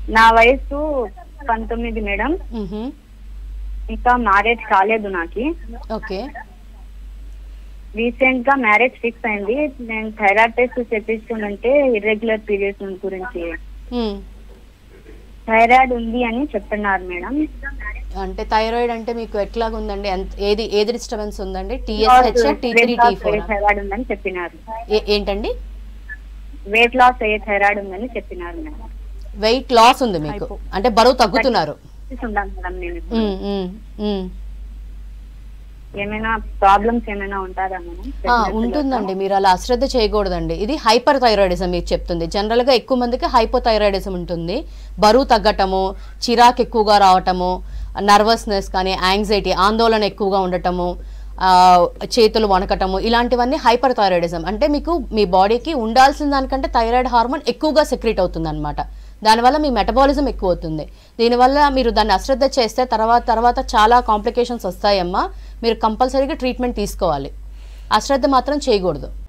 నా వయసు పంతొమ్మిది మేడం మ్హూ. ఇంకా మ్యారేజ్ కాలేదు నాకు ఓకే రీసెంట్ గా మ్యారేజ్ ఫిక్స్ అయింది నేను థైరాయిడ్ టెస్ట్ చేపించుకుంటే ఇర్రెగ్యులర్ పీరియడ్స్ గురించి మ్. థైరాయిడ్ ఉంది అని చెప్తున్నారు మేడం అంటే థైరాయిడ్ అంటే మీకు ఎట్లాగా ఉందండి ఎంత ఏది ఏది డిస్టర్బెన్స్ ఉందండి TSH T three T four thyroid ఉందని చెప్పినారు ఏంటండి వెయిట్ లాస్ అయ్యే థైరాయిడ్ ఉందని చెప్పినారు మేడం వెయిట్ లాస్ ఉంది మీకు అంటే బరువు తగ్గుతున్నారు ఉన్నాను మేడం నేను ఇప్పుడు. మ్, మ్, మ్. ఏమైనా ప్రాబ్లమ్స్ ఏమైనా ఉంటుందా మేడం ఆ, ఉంటుందండి మీరు అలా అశ్రద్ధ చేయకూడదండి ఇది హైపర్ థైరాయిడిజం మీకు చెప్తుంది జనరల్గా ఎక్కువ మందికి హైపోథైరాయిడిజం ఉంటుంది బరువు తగ్గటము చిరాకు ఎక్కువగా రావటము నర్వస్నెస్ కానీ యాంగ్జైటీ ఆందోళన ఎక్కువగా ఉండటము ఆ, చేతులు వణకటము ఇలాంటివన్నీ హైపర్ థైరాయిడిజం అంటే మీకు మీ బాడీకి ఉండాల్సిన దానికంటే థైరాయిడ్ హార్మోన్ ఎక్కువగా సెక్రెట్ అవుతుంది అనమాట దానివల్ల మీ మెటబాలిజం ఎక్కువ అవుతుంది దీనివల్ల మీరు దాన్ని అశ్రద్ధ చేస్తే తర్వాత తర్వాత చాలా కాంప్లికేషన్స్ వస్తాయమ్మా మీరు కంపల్సరీగా ట్రీట్మెంట్ తీసుకోవాలి అశ్రద్ధ మాత్రం చేయకూడదు